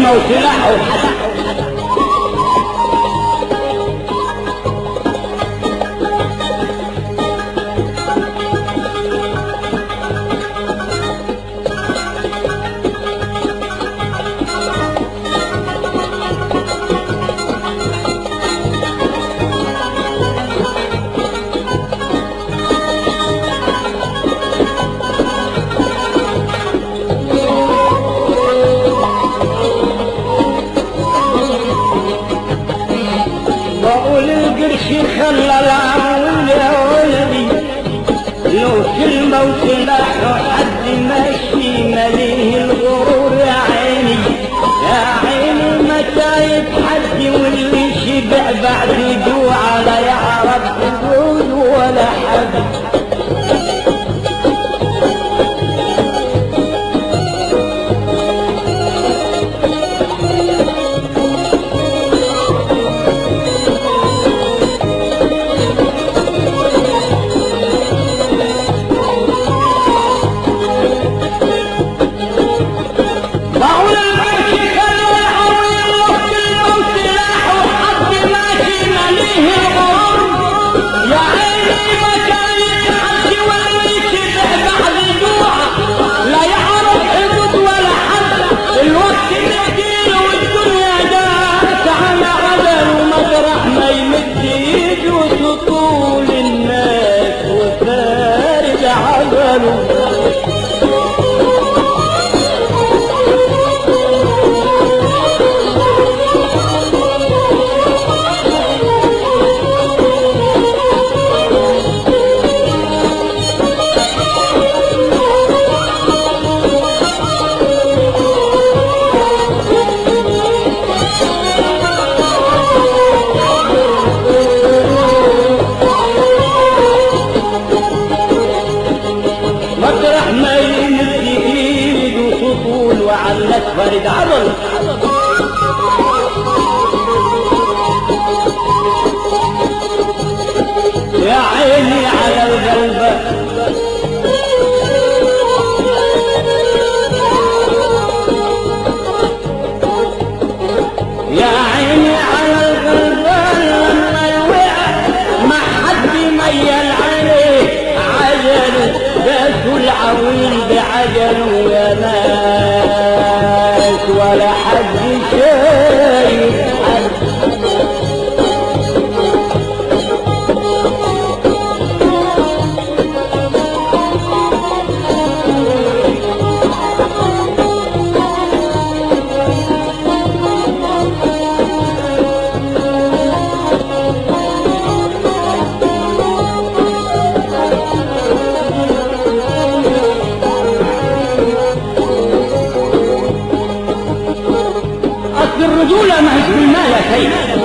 كلمة وسلاح وحسن بقول القرش خلى العون يا ولدي لو كلمة وسلاح حد ماشي مليه الغرور يا عيني يا عيني متى يتحدي واللي شبع بعد جوع لا يعرف حدود ولا حد بقول القرش خلى العون لو كلمة وسلاح وحد ماشي مليه الغرور يا عيني متى يتحدي واللي شبع بعد جوع لا يعرف حدود ولا حد الوقت نجيل والدنيا جات على عدل ومطرح ما يمد ايده سطول الناس وفارد عدله مطرح ما يمد ايده سطول وعلت فرد عضل يا عيني على الغلبة يا عيني على الغلبان لما يوقع ما حد ميل عليه عجل بس العويل بعجل يا ناس ولا حد شايف حد أصل الرجولة ما هيش بالمال يا سيد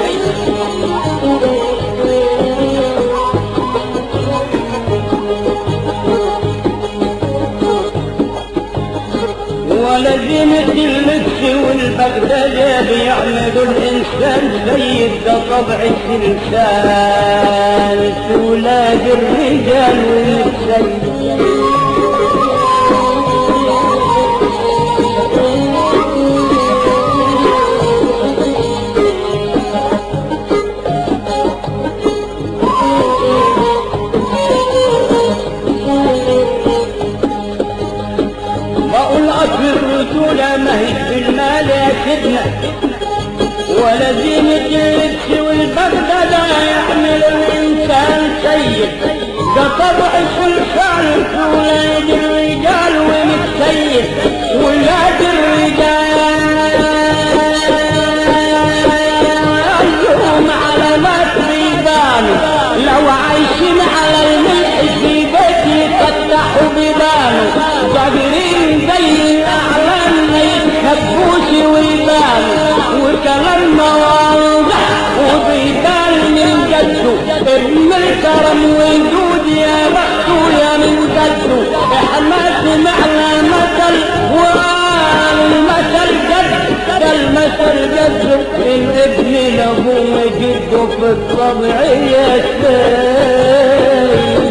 ولزمة اللبس والبغدادة بيعملوا الإنسان سيد ده طبع التمثال في ولاد الرجال والسيد بقول أصل الرجولة ما هيش بالمال يا سيدنا ولا زينة اللبس والبغدادة يعمل الإنسان سيد ده طبع سلطان في ولاد الرجال ومتسيد ولاد الرجال لهم علامات بيبان لو عايشين على الملح في بيت يفتحوا بيبانه قادرين زي الأعلام ما يتخبوش ويبانوا وكلام واضح وبيبان من جده ابن الكرم وجود يا بخته يا من جده احنا سمعنا مثل وقال المثل جد ده المثل جد الابن له جده في الطبع يا سيد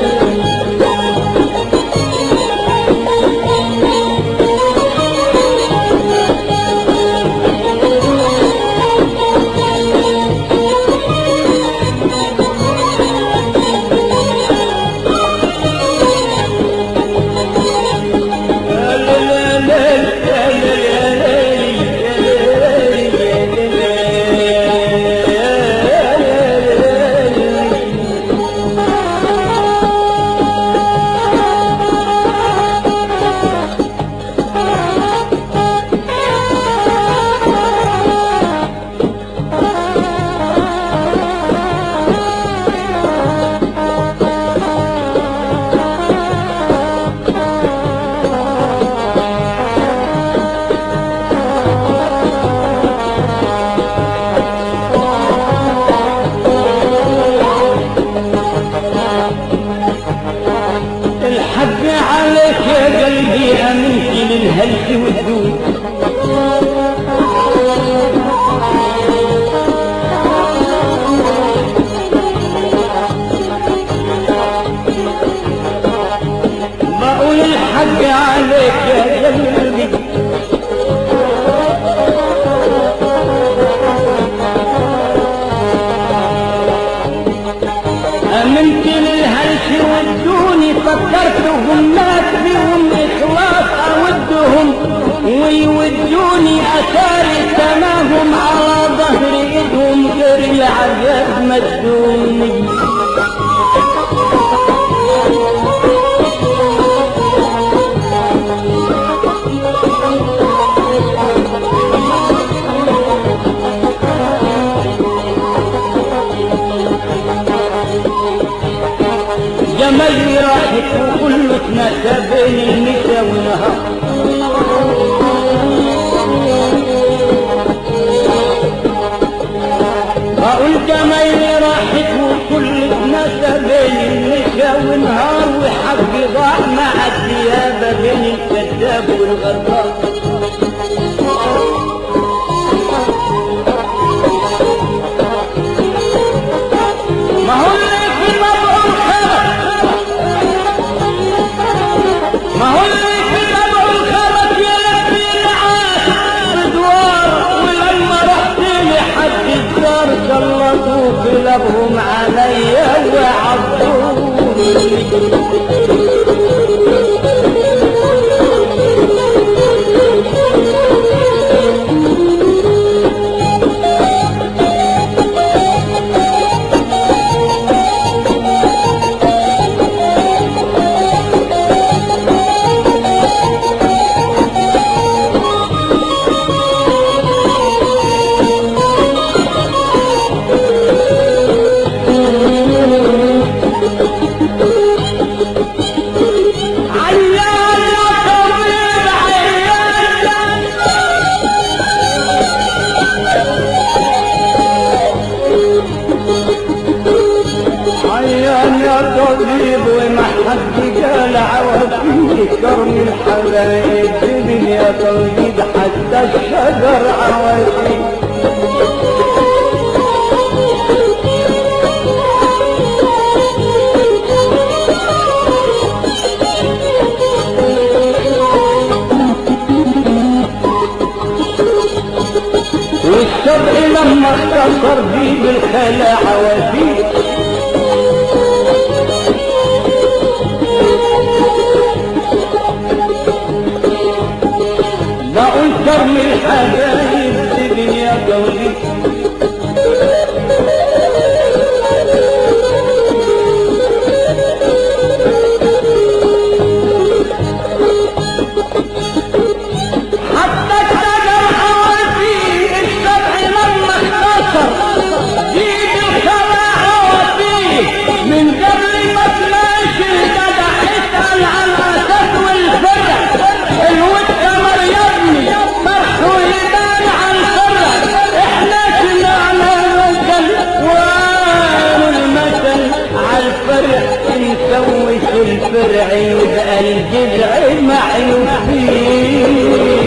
الحق عليك يا قلبي امنت للهلك والدود بقول الحق عليك يا قلبي امنت للهلك ودوني فكرتهم ناس بهم اخلاص اودهم ويودوني اثاري سماهم على ظهر ايدهم غير العذاب مدوني جمالي راحت وكله اتنسى بين النسا ونهار بقول جمالي راحت وكل اتنسى بين النسا ونهار وحقي ضاع مع الثيابة بين الكذاب والغدار ما هو اللي في مبعوث خبر ما هو اللي في مبعوث خبر يلبي العاد بدوار ولما رحت لحد الدار سلطوا كلابهم عليا وعضوني عيان يا طبيب عيان عيان يا طبيب وما حد قال عوافي كرم الحبايب جبن يا طبيب حتى الشجر عوافي والشرع لما اختصر بيه بالخلاع عوافي لا انكر من الحبايب في دنيا قولي حتى الشجر عوافي الشرع لما اختصر جيب الخلاع عوافي من قبل ما تماشي الجدع اسأل عن الاسد والفرع الود قمر يبني فرحه يبان عن فرع احنا سمعنا مثل وقالوا المثل على الفرع نسوس الفرع يبقى الجذع معيوب فيه